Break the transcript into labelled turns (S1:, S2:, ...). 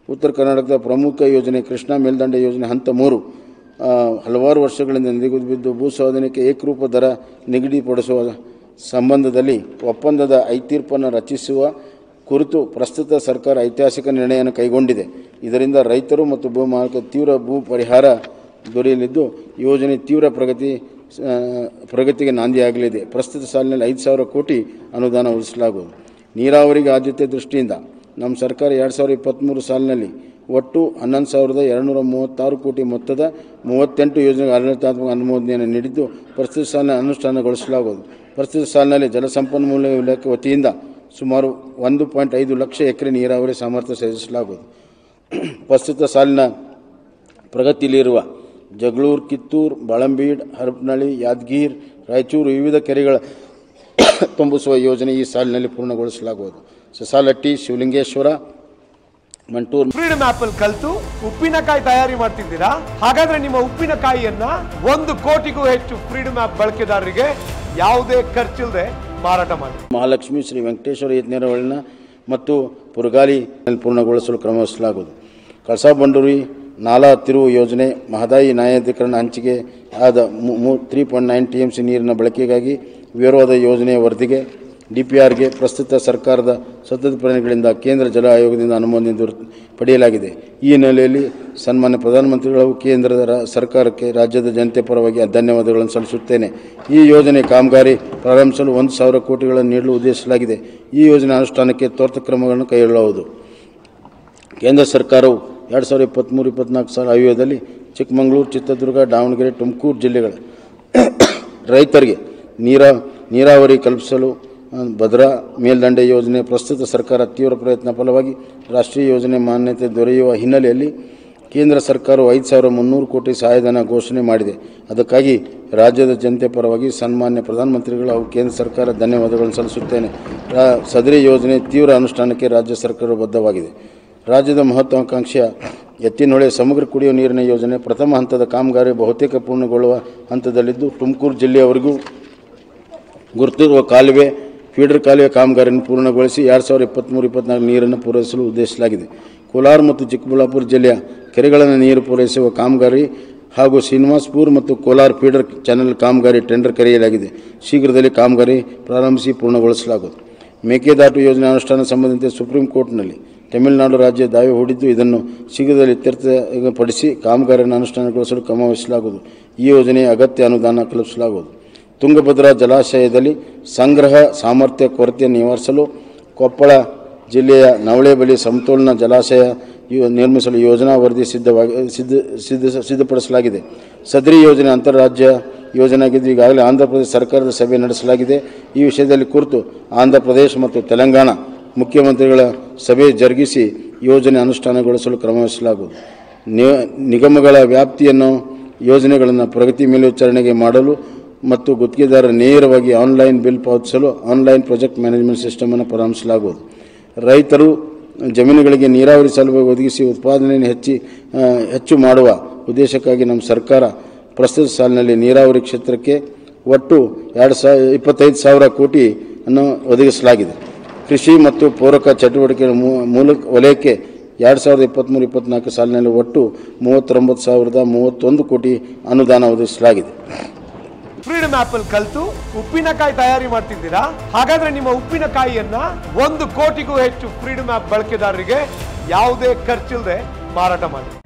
S1: ಉತ್ತರ ಕರ್ನಾಟಕದ ಪ್ರಮುಖ ಯೋಜನೆ ಕೃಷ್ಣಾ ಮೇಲ್ದಂಡೆ ಯೋಜನೆ ಹಂತ ಮೂರು ಆ, ಹಲವಾರು ವರ್ಷಗಳಿಂದ ನಿಗದಿ ಬಿದ್ದು ಭೂ ಸ್ವಾಧೀನಕ್ಕೆ ಏಕರೂಪ ದರ ನಿಗದಿಪಡಿಸುವ ಸಂಬಂಧದಲ್ಲಿ ಒಪ್ಪಂದದ ಐತೀರ್ಪನ್ನು ರಚಿಸುವ ಕುರಿತು ಪ್ರಸ್ತುತ ಸರ್ಕಾರ ಐತಿಹಾಸಿಕ ನಿರ್ಣಯವನ್ನು ಕೈಗೊಂಡಿದೆ ಇದರಿಂದ ರೈತರು ಮತ್ತು ಭೂ ಮಾಲೀಕ ತೀವ್ರ ಭೂ ಪರಿಹಾರ ದೊರೆಯಲಿದ್ದು ಯೋಜನೆ ತೀವ್ರ ಪ್ರಗತಿ ಆ, ಪ್ರಗತಿಗೆ ನಾಂದಿಯಾಗಲಿದೆ ಪ್ರಸ್ತುತ ಸಾಲಿನಲ್ಲಿ ಐದು ಸಾವಿರ ಕೋಟಿ ಅನುದಾನ ಒದಗಿಸಲಾಗುವುದು ನೀರಾವರಿಗೆ ಆದ್ಯತೆ ದೃಷ್ಟಿಯಿಂದ ನಮ್ಮ ಸರ್ಕಾರ ಎರಡು ಸಾವಿರದ ಇಪ್ಪತ್ತ್ಮೂರು ಸಾಲಿನಲ್ಲಿ ಒಟ್ಟು ಹನ್ನೊಂದು ಸಾವಿರದ ಎರಡುನೂರ ಮೂವತ್ತಾರು ಕೋಟಿ ಮೊತ್ತದ ಮೂವತ್ತೆಂಟು ಯೋಜನೆಗೆ ಆಡಳಿತಾತ್ಮಕ ಅನುಮೋದನೆಯನ್ನು ನೀಡಿದ್ದು ಪ್ರಸ್ತುತ ಸಾಲಿನ ಅನುಷ್ಠಾನಗೊಳಿಸಲಾಗುವುದು ಪ್ರಸ್ತುತ ಸಾಲಿನಲ್ಲಿ ಜಲಸಂಪನ್ಮೂಲ ಇಲಾಖೆ ವತಿಯಿಂದ ಸುಮಾರು ಒಂದು ಪಾಯಿಂಟ್ ಐದು ಲಕ್ಷ ಎಕರೆ ನೀರಾವರಿ ಸಾಮರ್ಥ್ಯ ಸಾಧಿಸಲಾಗುವುದು ಪ್ರಸ್ತುತ ಸಾಲಿನ ಪ್ರಗತಿಯಲ್ಲಿರುವ ಜಗಳೂರು ಕಿತ್ತೂರು ಬಾಳಂಬೀಡ್ ಹರಪನಹಳ್ಳಿ ಯಾದಗಿರ್ ರಾಯಚೂರು ವಿವಿಧ ಕೆರೆಗಳ ತುಂಬಿಸುವ ಯೋಜನೆ ಈ ಸಾಲಿನಲ್ಲಿ ಪೂರ್ಣಗೊಳಿಸಲಾಗುವುದು ಸಸಾಲಟ್ಟಿ ಶಿವಲಿಂಗೇಶ್ವರ ಮಂಟೂರು
S2: ಫ್ರೀಡಮ್ ಆಪ್ ಅಲ್ಲಿ ಕಲ್ತು ಉಪ್ಪಿನಕಾಯಿ ತಯಾರಿ ಮಾಡ್ತಿದ್ದೀರಾ ಹಾಗಾದ್ರೆ ನಿಮ್ಮ ಉಪ್ಪಿನಕಾಯಿಯನ್ನ ಒಂದು ಕೋಟಿಗೂ ಹೆಚ್ಚು ಫ್ರೀಡಮ್ ಆಪ್ ಬಳಕೆದಾರರಿಗೆ ಯಾವುದೇ ಖರ್ಚಿಲ್ಲದೆ ಮಾರಾಟ ಮಾಡಿ
S1: ಮಹಾಲಕ್ಷ್ಮಿ ಶ್ರೀ ವೆಂಕಟೇಶ್ವರ ಯತ್ನೇರವಳನ ಮತ್ತು ಪುರಗಾಲಿ ಪೂರ್ಣಗೊಳಿಸಲು ಕ್ರಮ ವಹಿಸಲಾಗುವುದು ಕಳಸಾ ಬಂಡೂರಿ ನಾಲಾ ತಿರುವು ಯೋಜನೆ ಮಹದಾಯಿ ನ್ಯಾಯಾಧೀಕರಣ ಹಂಚಿಕೆ ಆದ three point nine T M C ನೀರಿನ ಬಳಕೆಗಾಗಿ ವಿವರವಾದ ಯೋಜನೆಯ ವರದಿಗೆ ಡಿ ಪಿ ಆರ್ಗೆ ಪ್ರಸ್ತುತ ಸರ್ಕಾರದ ಸತತ ಪ್ರಯತ್ನಗಳಿಂದ ಕೇಂದ್ರ ಜಲ ಆಯೋಗದಿಂದ ಅನುಮೋದನೆ ದೊರೆ ಪಡೆಯಲಾಗಿದೆ ಈ ಹಿನ್ನೆಲೆಯಲ್ಲಿ ಸನ್ಮಾನ್ಯ ಪ್ರಧಾನಮಂತ್ರಿಗಳು ಹಾಗೂ ಕೇಂದ್ರದ ರಾ- ಸರ್ಕಾರಕ್ಕೆ ರಾಜ್ಯದ ಜನತೆ ಪರವಾಗಿ ಧನ್ಯವಾದಗಳನ್ನು ಸಲ್ಲಿಸುತ್ತೇನೆ ಈ ಯೋಜನೆ ಕಾಮಗಾರಿ ಪ್ರಾರಂಭಿಸಲು ಒಂದು ಸಾವಿರ ಕೋಟಿಗಳನ್ನು ನೀಡಲು ಉದ್ದೇಶಿಸಲಾಗಿದೆ ಈ ಯೋಜನೆ ಅನುಷ್ಠಾನಕ್ಕೆ ತ್ವರಿತ ಕ್ರಮಗಳನ್ನು ಕೈಗೊಳ್ಳಲಾಗುವುದು ಕೇಂದ್ರ ಸರ್ಕಾರವು ಎರಡು ಸಾವಿರದ ಇಪ್ಪತ್ತ್ಮೂರು ಇಪ್ಪತ್ತ್ನಾಲ್ಕು ಸಾಲ ಆಯೋಗದಲ್ಲಿ ಚಿಕ್ಕಮಗಳೂರು ಚಿತ್ರದುರ್ಗ ದಾವಣಗೆರೆ ತುಮಕೂರು ಜಿಲ್ಲೆಗಳ ರೈತರಿಗೆ ನೀರಾ ನೀರಾವರಿ ಕಲ್ಪಿಸಲು ಆ, ಭದ್ರಾ ಮೇಲ್ದಂಡೆ ಯೋಜನೆ ಪ್ರಸ್ತುತ ಸರ್ಕಾರ ತೀವ್ರ ಪ್ರಯತ್ನ ಫಲವಾಗಿ ರಾಷ್ಟ್ರೀಯ ಯೋಜನೆ ಮಾನ್ಯತೆ ದೊರೆಯುವ ಹಿನ್ನೆಲೆಯಲ್ಲಿ ಕೇಂದ್ರ ಸರ್ಕಾರವು ಐದು ಸಾವಿರ ಮುನ್ನೂರು ಕೋಟಿ ಸಹಾಯಧನ ಘೋಷಣೆ ಮಾಡಿದೆ ಅದಕ್ಕಾಗಿ ರಾಜ್ಯದ ಜನತೆ ಪರವಾಗಿ ಸನ್ಮಾನ್ಯ ಪ್ರಧಾನಮಂತ್ರಿಗಳು ಹಾಗೂ ಕೇಂದ್ರ ಸರ್ಕಾರ ಧನ್ಯವಾದಗಳನ್ನು ಸಲ್ಲಿಸುತ್ತೇನೆ ರಾ- ಸದರಿ ಯೋಜನೆ ತೀವ್ರ ಅನುಷ್ಠಾನಕ್ಕೆ ರಾಜ್ಯ ಸರ್ಕಾರ ಬದ್ಧವಾಗಿದೆ ರಾಜ್ಯದ ಮಹತ್ವಾಕಾಂಕ್ಷೆಯ ಎತ್ತಿನಹೊಳೆ ಸಮಗ್ರ ಕುಡಿಯುವ ನೀರಿನ ಯೋಜನೆ ಪ್ರಥಮ ಹಂತದ ಕಾಮಗಾರಿ ಬಹುತೇಕ ಪೂರ್ಣಗೊಳ್ಳುವ ಹಂತದಲ್ಲಿದ್ದು ತುಮಕೂರು ಜಿಲ್ಲೆಯವರೆಗೂ ಗುರುತಿರುವ ಕಾಲುವೆ ಫೀಡರ್ ಕಾಲುವೆ ಕಾಮಗಾರಿಯನ್ನು ಪೂರ್ಣಗೊಳಿಸಿ ಎರಡು ಸಾವಿರದ ಇಪ್ಪತ್ತ್ಮೂರು ಇಪ್ಪತ್ನಾಲ್ಕು ನೀರನ್ನು ಪೂರೈಸಲು ಉದ್ದೇಶಿಸಲಾಗಿದೆ ಕೋಲಾರ ಮತ್ತು ಚಿಕ್ಕಬಳ್ಳಾಪುರ ಜಿಲ್ಲೆಯ ಕೆರೆಗಳನ್ನು ನೀರು ಪೂರೈಸುವ ಕಾಮಗಾರಿ ಹಾಗೂ ಶ್ರೀನಿವಾಸ್ಪುರ ಮತ್ತು ಕೋಲಾರ ಫೀಡರ್ ಚಾನೆಲ್ ಕಾಮಗಾರಿ ಟೆಂಡರ್ ಕರೆಯಲಾಗಿದೆ ಶೀಘ್ರದಲ್ಲಿ ಕಾಮಗಾರಿ ಪ್ರಾರಂಭಿಸಿ ಪೂರ್ಣಗೊಳಿಸಲಾಗುವುದು ಮೇಕೆದಾಟು ಯೋಜನೆ ಅನುಷ್ಠಾನ ಸಂಬಂಧಿಸಿದಂತೆ ಸುಪ್ರೀಂ ಕೋರ್ಟ್ನಲ್ಲಿ ತಮಿಳುನಾಡು ರಾಜ್ಯ ದಾವೆ ಹೂಡಿದ್ದು ಇದನ್ನು ಶೀಘ್ರದಲ್ಲಿ ಇತ್ಯರ್ಥಪಡಿಸಿ ಕಾಮಗಾರಿಯನ್ನು ಅನುಷ್ಠಾನಗೊಳಿಸಲು ಕ್ರಮ ವಹಿಸಲಾಗುವುದು ಈ ಯೋಜನೆಯ ಅಗತ್ಯ ಅನುದಾನ ಕಲ್ಪಿಸಲಾಗುವುದು ತುಂಗಭದ್ರಾ ಜಲಾಶಯದಲ್ಲಿ ಸಂಗ್ರಹ ಸಾಮರ್ಥ್ಯ ಕೊರತೆ ನಿವಾರಿಸಲು ಕೊಪ್ಪಳ ಜಿಲ್ಲೆಯ ನವಳೆ ಬಳಿ ಸಮತೋಲನ ಜಲಾಶಯ ಯೋ- ನಿರ್ಮಿಸಲು ಯೋಜನಾ ವರದಿ ಸಿದ್ಧವಾಗಿ ಸಿದ್ಧ ಸಿದ್ಧ ಸಿದ್ಧಪಡಿಸಲಾಗಿದೆ ಸದರಿ ಯೋಜನೆ ಅಂತಾರಾಜ್ಯ ಯೋಜನೆಯಾಗಿದ್ದು ಈಗಾಗಲೇ ಆಂಧ್ರ ಪ್ರದೇಶ ಸರ್ಕಾರದ ಸಭೆ ನಡೆಸಲಾಗಿದೆ ಈ ವಿಷಯದಲ್ಲಿ ಕುರಿತು ಆಂಧ್ರ ಪ್ರದೇಶ ಮತ್ತು ತೆಲಂಗಾಣ ಮುಖ್ಯಮಂತ್ರಿಗಳ ಸಭೆ ಜರುಗಿಸಿ ಯೋಜನೆ ಅನುಷ್ಠಾನಗೊಳಿಸಲು ಕ್ರಮ ವಹಿಸಲಾಗುವುದು ನಿ- ನಿಗಮಗಳ ವ್ಯಾಪ್ತಿಯನ್ನು ಯೋಜನೆಗಳನ್ನು ಪ್ರಗತಿ ಮೇಲ್ವಿಚಾರಣೆಗೆ ಮಾಡಲು ಮತ್ತು ಗುತ್ತಿಗೆದಾರರ ನೇರವಾಗಿ ಆನ್ಲೈನ್ ಬಿಲ್ ಪಾವತಿಸಲು ಆನ್ಲೈನ್ ಪ್ರಾಜೆಕ್ಟ್ ಮ್ಯಾನೇಜ್ಮೆಂಟ್ ಸಿಸ್ಟಮನ್ನು ಪ್ರಾರಂಭಿಸಲಾಗುವುದು ರೈತರು ಜಮೀನುಗಳಿಗೆ ನೀರಾವರಿ ಸೌಲಭ್ಯ ಒದಗಿಸಿ ಉತ್ಪಾದನೆಯನ್ನು ಹೆಚ್ಚಿ ಆ, ಹೆಚ್ಚು ಮಾಡುವ ಉದ್ದೇಶಕ್ಕಾಗಿ ನಮ್ಮ ಸರ್ಕಾರ ಪ್ರಸ್ತುತ ಸಾಲಿನಲ್ಲಿ ನೀರಾವರಿ ಕ್ಷೇತ್ರಕ್ಕೆ ಒಟ್ಟು ಎರಡು ಸಾವಿರ ಇಪ್ಪತ್ತೈದು ಸಾವಿರ ಕೋಟಿ ಅನ್ನು ಒದಗಿಸಲಾಗಿದೆ ಕೃಷಿ ಮತ್ತು ಪೂರಕ ಚಟುವಟಿಕೆಗಳ ಮೂ- ಮೂಲಕ ವಲಯಕ್ಕೆ ಎರಡು ಸಾವಿರದ ಇಪ್ಪತ್ತ್ಮೂರು ಇಪ್ಪತ್ತ್ನಾಲ್ಕು ಸಾಲಿನಲ್ಲಿ ಒಟ್ಟು ಮೂವತ್ತೊಂಬತ್ತು ಸಾವಿರದ ಮೂವತ್ತೊಂದು ಕೋಟಿ ಅನುದಾನ ಒದಗಿಸಲಾಗಿದೆ
S2: ಫ್ರೀಡಮ್ ಆಪ್ ಅಲ್ಲಿ ಕಲ್ತು ಉಪ್ಪಿನಕಾಯಿ ತಯಾರಿ ಮಾಡ್ತಿದ್ದೀರಾ ಹಾಗಾದ್ರೆ ನಿಮ್ಮ ಉಪ್ಪಿನಕಾಯಿಯನ್ನ ಒಂದು ಕೋಟಿಗೂ ಹೆಚ್ಚು ಫ್ರೀಡಮ್ ಆಪ್ ಬಳಕೆದಾರರಿಗೆ ಯಾವುದೇ ಖರ್ಚಿಲ್ಲದೆ ಮಾರಾಟ ಮಾಡಿ